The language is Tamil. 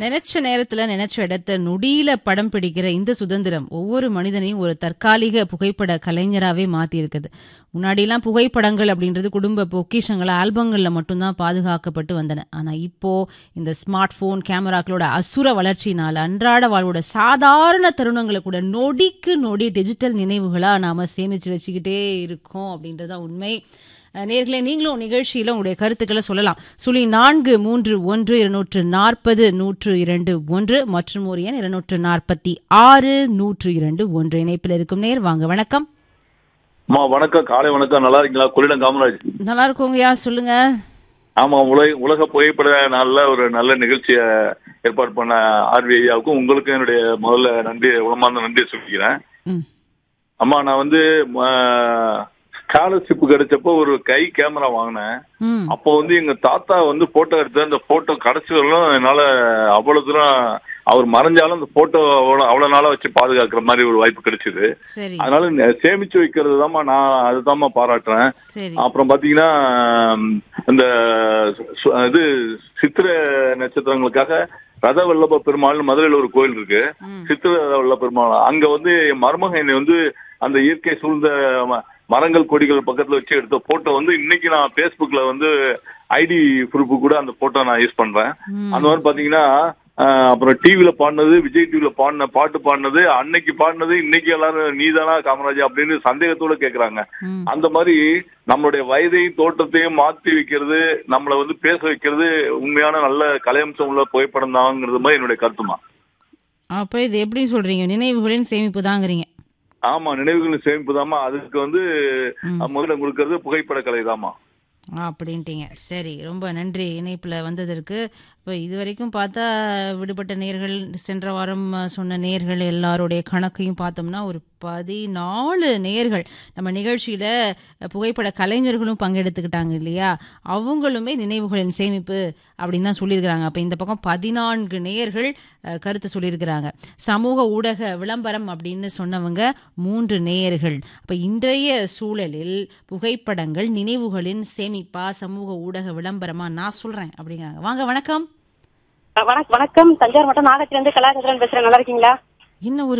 நினைச்ச நேரத்துல நினைச்ச இடத்த நொடியில படம் பிடிக்கிற இந்த சுதந்திரம் ஒவ்வொரு மனிதனையும் ஒரு தற்காலிக புகைப்பட கலைஞராவே மாத்தி இருக்குது முன்னாடியெல்லாம் புகைப்படங்கள் அப்படின்றது குடும்ப பொக்கிஷங்கள் ஆல்பங்கள்ல மட்டும்தான் பாதுகாக்கப்பட்டு வந்தன ஆனா இப்போ இந்த ஸ்மார்ட் போன் கேமராக்களோட அசுர வளர்ச்சியினால அன்றாட வாழ்வோட சாதாரண தருணங்களை கூட நொடிக்கு நொடி டிஜிட்டல் நினைவுகளா நாம சேமிச்சு வச்சுக்கிட்டே இருக்கோம் அப்படின்றதுதான் உண்மை அஹ் நேர்களே நீங்களும் நிகழ்ச்சியில உங்களுடைய கருத்துக்களை சொல்லலாம் சுழி நான்கு மூன்று ஒன்று இருநூற்று நாற்பது நூற்று இரண்டு ஒன்று மற்றும் ஒரு எண் இருநூற்று நாற்பத்தி ஆறு நூற்று இரண்டு ஒன்று இணைப்பில் இருக்கும் நேர் வாங்க வணக்கம் அம்மா வணக்கம் காலை வணக்கம் நல்லா இருக்கீங்களா கொள்ளிடம் காமராஜ் நல்லா இருக்கோங்கய்யா சொல்லுங்க ஆமா உலக உலக புகைப்பட நாள்ல ஒரு நல்ல நிகழ்ச்சியை ஏற்பாடு பண்ண ஆர்வி ஐயாவுக்கும் உங்களுக்கும் என்னுடைய முதல்ல நன்றி உளமார்ந்த நன்றியை சொல்லிக்கிறேன் ம் அம்மா நான் வந்து ஸ்காலர்ஷிப் கிடைச்சப்போ ஒரு கை கேமரா வாங்கினேன் ம் அப்போ வந்து எங்க தாத்தா வந்து போட்டோ எடுத்த அந்த போட்டோ கடைசி வரலும் என்னால அவ்வளவு தூரம் அவர் மறைஞ்சாலும் அந்த போட்டோ அவ்வளவு அவ்வளவு நாளா வச்சு பாதுகாக்கிற மாதிரி ஒரு வாய்ப்பு கிடைச்சது சரி அதனால நெ- சேமிச்சு வைக்கிறது தான்மா நான் அதுதான்மா பாராட்டுறேன் சரி அப்புறம் பாத்தீங்கன்னா ம், இந்த சு- இது சித்திர நட்சத்திரங்களுக்காக ரத வல்லப பெருமாள்னு மதுரையில ஒரு கோயில் இருக்கு ம் சித்திர ரத வல்லப பெருமாள் அங்க வந்து என் மருமகன் என்னை வந்து அந்த இயற்கை சூழ்ந்த ம- மரங்கள் கொடிகள் பக்கத்துல வச்சு எடுத்த போட்டோ வந்து இன்னைக்கு நான் Facebookல வந்து ஐடி ப்ரூஃப் கூட அந்த போட்டோ நான் யூஸ் பண்றேன் ம். அந்த மாதிரி பாத்தீங்கன்னா அஹ், அப்புறம் டிவில பாடினது விஜய் டிவில பாடின பாட்டு பாடினது அன்னைக்கு பாடினது இன்னைக்கு எல்லாரும் நீதானா காமராஜ் அப்படின்னு சந்தேகத்தோட கேக்குறாங்க ம் அந்த மாதிரி நம்மளுடைய வயதையும் தோற்றத்தையும் மாத்தி வைக்கிறது நம்மள வந்து பேச வைக்கிறது உண்மையான நல்ல கலையம்சம் உள்ள புகைப்படம் தாங்கிறது மாதிரி என்னுடைய கருத்துமா அப்ப இது எப்படி சொல்றீங்க நினைவுகளின் சேமிப்பு தாங்கிறீங்க ஆமா நினைவுகளின் சேமிப்பு தாமா அதுக்கு வந்து ம். முதல்ல கொடுக்கறது புகைப்பட கலை தாமா அப்படின்ட்டீங்க சரி ரொம்ப நன்றி இணைப்பில் வந்ததற்கு இப்போ இது வரைக்கும் பார்த்தா விடுபட்ட நேர்கள் சென்ற வாரம் அஹ், சொன்ன நேர்கள் எல்லாருடைய கணக்கையும் பார்த்தோம்னா ஒரு பதினாலு நேர்கள் நம்ம நிகழ்ச்சியில் புகைப்பட கலைஞர்களும் பங்கெடுத்துக்கிட்டாங்க இல்லையா அவங்களுமே நினைவுகளின் சேமிப்பு அப்படின்னு தான் சொல்லியிருக்கிறாங்க அப்போ இந்த பக்கம் பதினான்கு நேர்கள் அஹ், கருத்து சொல்லியிருக்கிறாங்க சமூக ஊடக விளம்பரம் அப்படின்னு சொன்னவங்க மூன்று நேயர்கள் அப்போ இன்றைய சூழலில் புகைப்படங்கள் நினைவுகளின் சேமிப்பா சமூக ஊடக விளம்பரமா நான் சொல்றேன் அப்படிங்கிறாங்க வாங்க வணக்கம் வணக்கம் வணக்கம் தஞ்சாவூர் மாவட்டம் நாகத்திலிருந்து கலாகதிரன் பேசுறேன் நல்லா இருக்கீங்களா இன்னும் ஒரு